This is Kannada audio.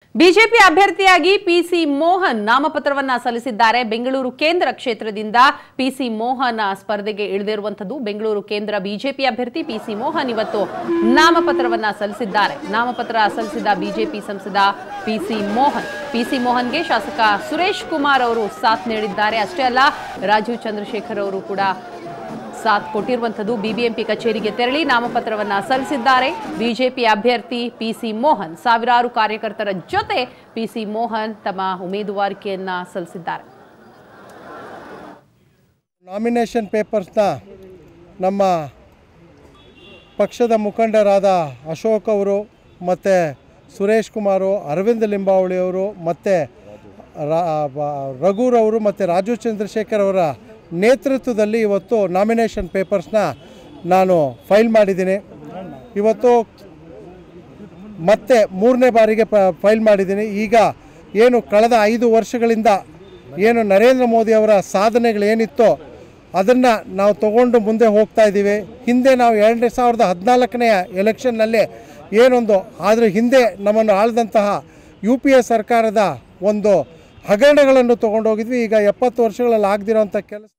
ಬಿಜೆಪಿ ಅಭ್ಯರ್ಥಿಯಾಗಿ ಪಿಸಿ ಮೋಹನ್ ನಾಮಪತ್ರವನ್ನ ಸಲ್ಲಿಸಿದ್ದಾರೆ ಬೆಂಗಳೂರು ಕೇಂದ್ರ ಕ್ಷೇತ್ರದಿಂದ ಪಿಸಿ ಮೋಹನ್ ಸ್ಪರ್ಧೆಗೆ ಇಳಿದಿರುವಂತದ್ದು ಬೆಂಗಳೂರು ಕೇಂದ್ರ ಬಿಜೆಪಿ ಅಭ್ಯರ್ಥಿ ಪಿಸಿ ಮೋಹನ್ ಇವತ್ತು ನಾಮಪತ್ರವನ್ನ ಸಲ್ಲಿಸಿದ್ದಾರೆ ನಾಮಪತ್ರ ಸಲ್ಲಿಸಿದ ಬಿಜೆಪಿ ಸಂಸದ ಪಿಸಿ ಮೋಹನ್ ಪಿಸಿ ಮೋಹನ್ಗೆ ಶಾಸಕ ಸುರೇಶ್ ಕುಮಾರ್ ಅವರು ಸಾಥ್ ನೀಡಿದ್ದಾರೆ ಅಷ್ಟೇ ಅಲ್ಲ ರಾಜೀವ್ ಚಂದ್ರಶೇಖರ್ ಅವರು ಕೂಡ ಸಾಥ್ ಕೊಟ್ಟಿರುವಂತದ್ದು ಬಿಬಿಎಂಪಿ ಕಚೇರಿಗೆ ತೆರಳಿ ನಾಮಪತ್ರವನ್ನ ಸಲ್ಲಿಸಿದ್ದಾರೆ ಬಿಜೆಪಿ ಅಭ್ಯರ್ಥಿ ಪಿಸಿ ಮೋಹನ್ ಸಾವಿರಾರು ಕಾರ್ಯಕರ್ತರ ಜೊತೆ ಪಿಸಿ ಮೋಹನ್ ತಮ್ಮ ಉಮೇದುವಾರಿಕೆಯನ್ನ ಸಲ್ಲಿಸಿದ್ದಾರೆ ನಾಮಿನೇಷನ್ ಪೇಪರ್ಸ್ನ ನಮ್ಮ ಪಕ್ಷದ ಮುಖಂಡರಾದ ಅಶೋಕ್ ಅವರು ಮತ್ತು ಸುರೇಶ್ ಕುಮಾರು ಅರವಿಂದ್ ಲಿಂಬಾವಳಿಯವರು ಮತ್ತು ರಘುರವರು ಮತ್ತು ರಾಜು ಚಂದ್ರಶೇಖರ್ ಅವರ ನೇತೃತ್ವದಲ್ಲಿ ಇವತ್ತು ನಾಮಿನೇಷನ್ ಪೇಪರ್ಸ್ನ ನಾನು ಫೈಲ್ ಮಾಡಿದ್ದೀನಿ ಇವತ್ತು ಮತ್ತೆ ಮೂರನೇ ಬಾರಿಗೆ ಪ ಫೈಲ್ ಮಾಡಿದ್ದೀನಿ ಈಗ ಏನು ಕಳೆದ ಐದು ವರ್ಷಗಳಿಂದ ಏನು ನರೇಂದ್ರ ಮೋದಿ ಅವರ ಸಾಧನೆಗಳೇನಿತ್ತೋ ಅದನ್ನು ನಾವು ತಗೊಂಡು ಮುಂದೆ ಹೋಗ್ತಾ ಇದ್ದೀವಿ ಹಿಂದೆ ನಾವು ಎರಡು ಸಾವಿರದ ಹದಿನಾಲ್ಕನೆಯ ಎಲೆಕ್ಷನ್ನಲ್ಲಿ ಏನೊಂದು ಆದರೆ ಹಿಂದೆ ನಮ್ಮನ್ನು ಆಳಿದಂತಹ ಯು ಪಿ ಎ ಸರ್ಕಾರದ ಒಂದು ಹಗರಣಗಳನ್ನು ತೊಗೊಂಡೋಗಿದ್ವಿ ಈಗ ಎಪ್ಪತ್ತು ವರ್ಷಗಳಲ್ಲಿ ಆಗದಿರೋಂಥ ಕೆಲಸ